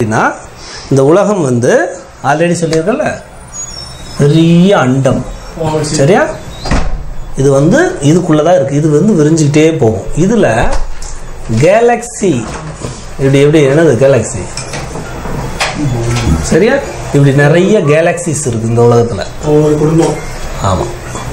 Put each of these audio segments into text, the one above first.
அப்படின்னா இந்த உலகம் வந்து ஆல்ரெடி சொல்லியிருக்கல பெரிய அண்டம் சரியா இது வந்து இதுக்குள்ளே தான் இருக்குது இது வந்து விரிஞ்சுக்கிட்டே போகும் இதில் கேலக்ஸி இப்படி எப்படி என்னது கேலக்ஸி சரியா இப்படி நிறைய கேலக்சிஸ் இருக்குது இந்த உலகத்தில் ஒவ்வொரு குடும்பம் ஆமாம்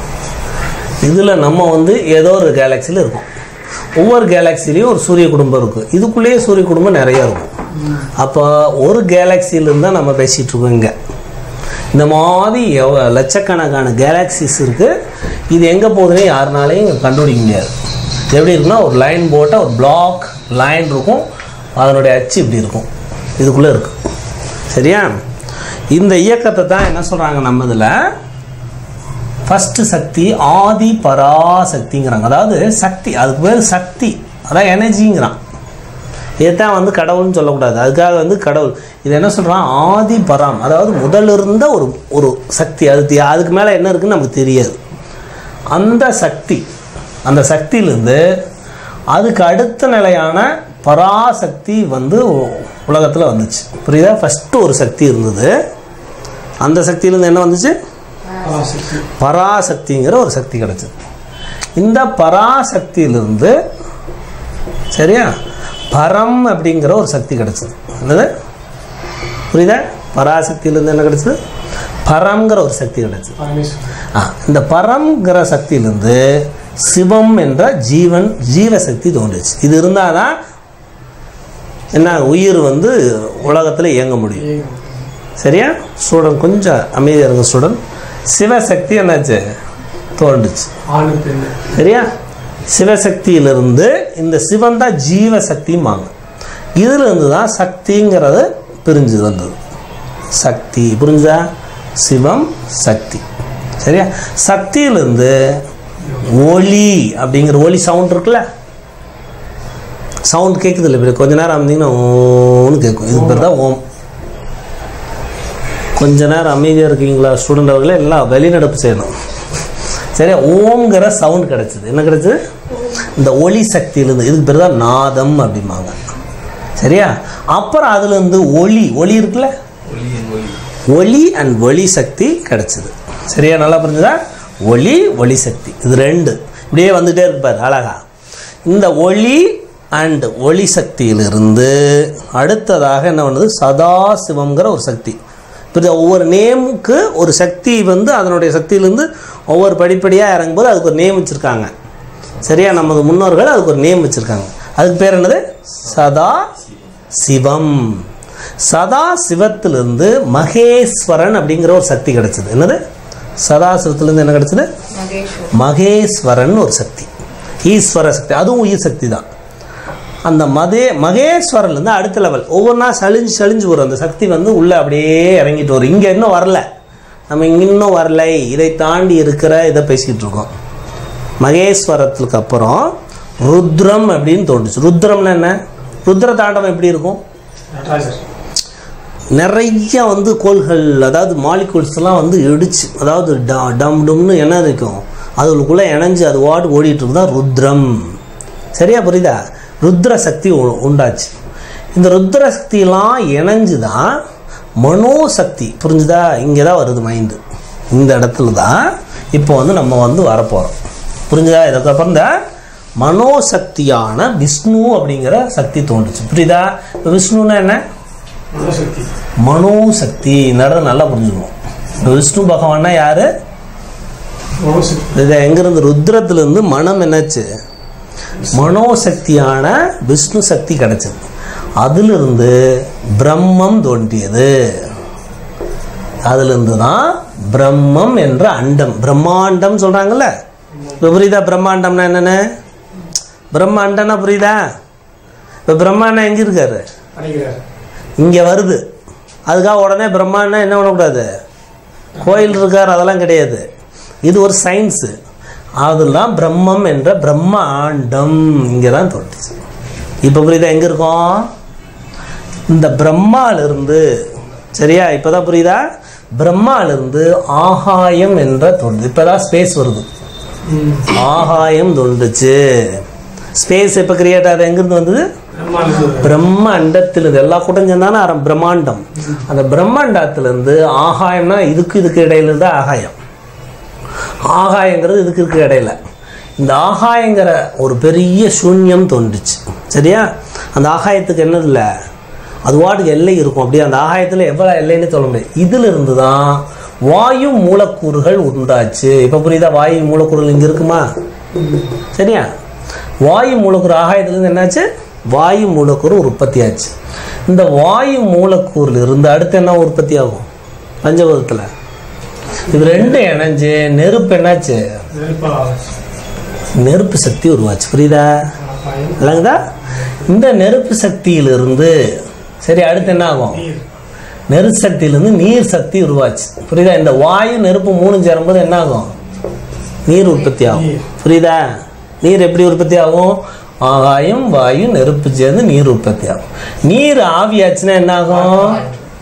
இதில் நம்ம வந்து ஏதோ ஒரு கேலக்சியில் இருக்கோம் ஒவ்வொரு கேலக்சிலையும் ஒரு சூரிய குடும்பம் இருக்குது இதுக்குள்ளேயே சூரிய குடும்பம் நிறைய இருக்கும் அப்போ ஒரு கேலக்சியிலேருந்து தான் நம்ம பேசிகிட்டு இருக்கோம் இங்கே இந்த மாதிரி எவ்வ லட்சக்கணக்கான கேலக்சிஸ் இருக்குது இது எங்கே போகுதுன்னே யாருனாலையும் இங்க கண்டுபிடிக்க முடியாது எப்படி இருக்குன்னா ஒரு லைன் போட்டால் ஒரு பிளாக் லைன் இருக்கும் அதனுடைய அச்சு இப்படி இருக்கும் இதுக்குள்ளே இருக்குது சரியா இந்த இயக்கத்தை தான் என்ன சொல்கிறாங்க நம்ம இதில் ஃபஸ்ட்டு சக்தி ஆதி பராசக்திங்கிறாங்க அதாவது சக்தி அதுக்கு பேர் சக்தி அதான் எனர்ஜிங்கிறான் இதுதான் வந்து கடவுள்னு சொல்லக்கூடாது அதுக்காக வந்து கடவுள் இது என்ன சொல்கிறான் ஆதி பராம் அதாவது முதல்ல இருந்த ஒரு ஒரு சக்தி அது தி- அதுக்கு மேலே என்ன இருக்குன்னு நமக்கு தெரியாது அந்த சக்தி அந்த சக்தியிலேருந்து அதுக்கு அடுத்த நிலையான பராசக்தி வந்து உலகத்தில் வந்துச்சு புரியுதா ஃபஸ்ட்டு ஒரு சக்தி இருந்தது அந்த சக்தியிலேருந்து என்ன வந்துச்சு பராசக்தி பராசக்திங்கிற ஒரு சக்தி கிடைச்சது இந்த பராசக்தியிலிருந்து சரியா பரம் அப்படிங்கிற ஒரு சக்தி கிடைச்சது என்னது புரியுதா பராசக்தியிலேருந்து என்ன கிடைச்சது பரம்ங்கிற ஒரு சக்தி கிடைச்சது பரமேஸ்வரன் ஆ இந்த பரம்ங்கிற சக்தியிலிருந்து சிவம் என்ற ஜீவன் ஜீவசக்தி தோன்றுச்சு இது இருந்தால் தான் என்ன உயிர் வந்து உலகத்தில் இயங்க முடியும் சரியா ஸ்டூடெண்ட் கொஞ்சம் அமைதியாக இருங்க ஸ்டூடெண்ட் சிவசக்தி என்னாச்சு தோன்றுச்சு ஆணு பெண்ணு சரியா சிவசக்தியிலிருந்து இந்த சிவன் தான் ஜீவசக்திம்பாங்க இதிலிருந்து தான் சக்திங்கிறது பிரிஞ்சு வந்தது சக்தி புரிஞ்சுதா சிவம் சக்தி சரியா சக்தியிலிருந்து ஒளி அப்படிங்கிற ஒளி சவுண்ட் இருக்குல்ல சவுண்ட் கேட்குது இல்லை இப்படி கொஞ்ச நேரம் அமைந்தீங்கன்னா ஓன்னு கேட்கும் இது பேர் தான் ஓம் கொஞ்ச நேரம் அமைதியாக இருக்கீங்களா ஸ்டூடெண்ட் அவர்களே எல்லாம் வெளிநடப்பு செய்யணும் சரியா ஓம்ங்கிற சவுண்ட் கிடச்சிது என்ன கிடச்சிது இந்த ஒளி சக்தியிலேருந்து இதுக்கு பேர் தான் நாதம் அப்படிம்பாங்க சரியா அப்புறம் அதுலேருந்து ஒளி ஒளி இருக்குல்ல ஒளி அண்ட் ஒளி சக்தி கிடச்சிது சரியா நல்லா புரிஞ்சுதா ஒளி ஒளி சக்தி இது ரெண்டு இப்படியே வந்துகிட்டே இருக்கு பாரு அழகா இந்த ஒளி அண்ட் ஒளி சக்தியிலிருந்து அடுத்ததாக என்ன பண்ணுது சதாசிவம்ங்கிற ஒரு சக்தி புரியுதா ஒவ்வொரு நேமுக்கு ஒரு சக்தி வந்து அதனுடைய சக்தியிலேருந்து ஒவ்வொரு படிப்படியாக இறங்கும்போது அதுக்கு ஒரு நேம் வச்சுருக்காங்க சரியா நமது முன்னோர்கள் அதுக்கு ஒரு நேம் வச்சுருக்காங்க அதுக்கு பேர் என்னது சதா சிவம் சதா சிவத்திலிருந்து மகேஸ்வரன் அப்படிங்கிற ஒரு சக்தி கிடைச்சது என்னது சதா சிவத்திலிருந்து என்ன கிடைச்சது மகேஸ்வரன் ஒரு சக்தி ஈஸ்வர சக்தி அதுவும் உயிர் சக்தி தான் அந்த மதே மகேஸ்வரன்லேருந்து அடுத்த லெவல் ஒவ்வொன்றா சளிஞ்சு சளிஞ்சு வரும் அந்த சக்தி வந்து உள்ளே அப்படியே இறங்கிட்டு வரும் இங்கே இன்னும் வரல நம்ம இங்க இன்னும் வரலை இதை தாண்டி இருக்கிற இதை பேசிக்கிட்டு இருக்கோம் மகேஸ்வரத்துக்கு அப்புறம் ருத்ரம் அப்படின்னு தோன்றுச்சு ருத்ரம்னா என்ன ருத்ர தாண்டவம் எப்படி இருக்கும் நடராஜர் நிறைய வந்து கோள்கள் அதாவது மாலிகூல்ஸ் எல்லாம் வந்து இடிச்சு அதாவது ட- டம் டும்னு என்ன இருக்கும் அதுக்குள்ளே இணைஞ்சு அது வாட்டு ஓடிட்டு இருந்தா ருத்ரம் சரியா புரியுதா ருத்ர சக்தி உ- உண்டாச்சு இந்த ருத்ர சக்தியெல்லாம் இணைஞ்சு தான் மனோசக்தி புரிஞ்சுதா இங்கே தான் வருது மைண்டு இந்த இடத்துல தான் இப்போ வந்து நம்ம வந்து வரப்போகிறோம் புரிஞ்சுதா இதுக்கப்புறம் இந்த மனோசக்தியான விஷ்ணு அப்படிங்கிற சக்தி தோன்றுச்சு புரியுதா இப்போ விஷ்ணுன்னா என்ன மனோசக்தி மனோசக்தி நடந்து நல்லா புரிஞ்சுக்கணும் இப்போ விஷ்ணு பகவான்னா யாரு மனோசக்தி இது எங்கிருந்து ருத்ரத்திலிருந்து மனம் என்னாச்சு மனோசக்தியான விஷ்ணு சக்தி கிடைச்சது அதிலிருந்து பிரம்மம் தோன்றியது அதிலிருந்து தான் பிரம்மம் என்ற அண்டம் பிரம்மாண்டம் சொல்றாங்கல்ல இப்போ புரியுதா பிரம்மாண்டம்னா என்னன்னு பிரம்மாண்டம்னா புரியுதா இப்போ பிரம்மாண்டம் எங்க இருக்காரு அடைகிறார் இங்கே வருது அதுக்காக உடனே பிரம்மாண்டா என்ன பண்ணக்கூடாது கோயில் இருக்கார் அதெல்லாம் கிடையாது இது ஒரு சயின்ஸு அதெல்லாம் பிரம்மம் என்ற பிரம்ம ஆண்டம் இங்கே தான் தோன்றுச்சு இப்போ புரியுதா எங்கே இருக்கோம் இந்த பிரம்மாலிருந்து சரியா இப்போ தான் புரியுதா பிரம்மாலிருந்து ஆகாயம் என்ற தோன்றுது இப்போ தான் ஸ்பேஸ் வருது ஆகாயம் தோன்றுச்சு ஸ்பேஸ் எப்போ கிரியேட் ஆகுது எங்கேருந்து வந்தது பிரம்மாண்டத்தில் பிரம்மாண்டத்திலிருந்து எல்லா கூட்டம் சேர்ந்தானே அறம் பிரம்மாண்டம் அந்த பிரம்மாண்டத்திலிருந்து ஆகாயம்னா இதுக்கு இதுக்கு இடையில தான் ஆகாயம் ஆகாயங்கிறது இதுக்கு இருக்கு இடையில இந்த ஆகாயங்கிற ஒரு பெரிய சூன்யம் தோன்றுச்சு சரியா அந்த ஆகாயத்துக்கு என்னது இல்லை அது வாட்டுக்கு எல்லை இருக்கும் அப்படியே அந்த ஆகாயத்தில் எவ்வளோ எல்லைன்னு சொல்ல முடியாது இதில் இருந்து தான் வாயு மூலக்கூறுகள் உண்டாச்சு இப்போ புரியுதா வாயு மூலக்கூறுகள் இங்கே இருக்குமா சரியா வாயு மூலக்கூறு ஆகாயத்துலேருந்து என்னாச்சு வாயு மூலக்கூறு உற்பத்தி ஆச்சு இந்த வாயு மூலக்கூறுல இருந்து அடுத்து என்ன உற்பத்தி ஆகும் பஞ்சபூதத்தில் இது ரெண்டும் இணைஞ்சு நெருப்பு என்னாச்சு நெருப்பா நெருப்பு சக்தி உருவாச்சு புரியுதா ஆகாயம் இல்லைங்கதா இந்த நெருப்பு சக்தியிலிருந்து சரி அடுத்து என்ன ஆகும் நீர் நெருப்பு சக்தியிலிருந்து நீர் சக்தி உருவாச்சு புரியுதா இந்த வாயு நெருப்பு மூணு சேரும்போது என்ன ஆகும் நீர் உற்பத்தி ஆகும் நீர். புரியுதா நீர் எப்படி உற்பத்தி ஆகும் ஆகாயம் வாயு நெருப்பு சேர்ந்து நீர் உற்பத்தி ஆகும் நீர் ஆவியாச்சுன்னா என்ன ஆகும்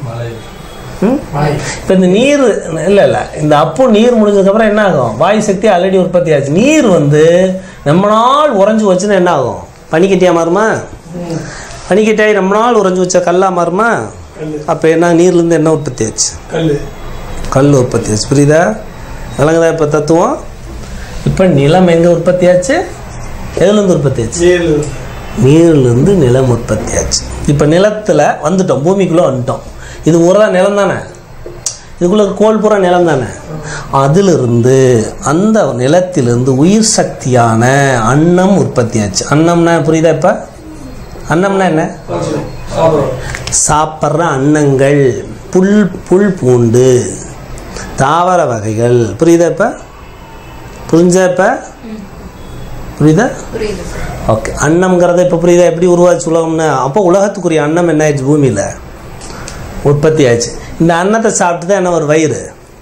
ம்? வாய் இப்போ இந்த நீர் இல்லை இல்லை இந்த அப்பு நீர் முடிஞ்சதுக்கப்புறம் என்ன ஆகும் வாயு சக்தி ஆல்ரெடி உற்பத்தி ஆச்சு நீர் வந்து ரொம்ப நாள் உறைஞ்சு வச்சுன்னா என்ன ஆகும் பனிக்கட்டியாக மாறுமா பனிக்கட்டியாகி ரொம்ப நாள் உறைஞ்சு வச்ச கல்லாக மாறுமா கல் அப்போ என்ன நீர்லேருந்து என்ன உற்பத்தி ஆச்சு கல் கல் உற்பத்தி ஆச்சு புரியுதா விளங்குதா இப்போ தத்துவம் இப்போ நிலம் எங்கே உற்பத்தி ஆச்சு எதுலேருந்து உற்பத்தி ஆச்சு நீர் நீர்லேருந்து நிலம் உற்பத்தி ஆச்சு இப்போ நிலத்தில் வந்துட்டோம் பூமிக்குள்ளே வந்துட்டோம் இது ஒரு நிலம் தானே இதுக்குள்ள கோல் பூரா நிலம் தானே அதிலிருந்து அந்த நிலத்திலிருந்து உயிர் சக்தியான அன்னம் உற்பத்தி ஆச்சு அன்னம்னா புரியுதா இப்போ அன்னம்னா என்ன சாப்பிட்றோம் சாப்பிட்ற அன்னங்கள் புல் புல் பூண்டு தாவர வகைகள் புரியுதா இப்போ புரிஞ்சா இப்போ புரியுதா புரியுது சார் ஓகே அன்னம்ங்கிறத இப்போ புரியுதா எப்படி உருவாச்சு உலகம்னு அப்போ உலகத்துக்குரிய அன்னம் என்ன ஆயிடுச்சு பூமியில் உற்பத்தி ஆயிடுச்சு இந்த அன்னத்தை சாப்பிட்டு தான் என்ன ஒரு வயிறு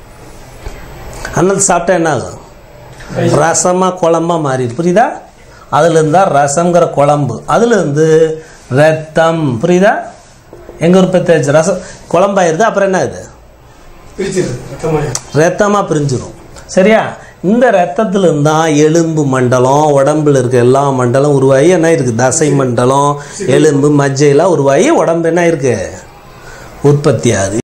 அன்னத்தை சாப்பிட்டா என்ன ஆகும் ரசமாக குழம்பா மாறிடு புரியுதா அதுலேருந்து தான் ரசங்கிற குழம்பு அதுலேருந்து ரத்தம் புரியுதா எங்கே உற்பத்தி ஆச்சு ரசம் குழம்பாயிருது அப்புறம் என்ன ஆகுது பிரிச்சிருது ரத்தமாயிரும் ரத்தமாக பிரிஞ்சிரும் சரியா இந்த ரத்தத்திலிருந்து தான் எலும்பு மண்டலம் உடம்புல இருக்க எல்லா மண்டலம் உருவாகி என்ன இருக்குது தசை மண்டலம் எலும்பு மஜ்ஜையெல்லாம் உருவாகி உடம்பு என்ன இருக்கு உற்பத்தி ஆகுது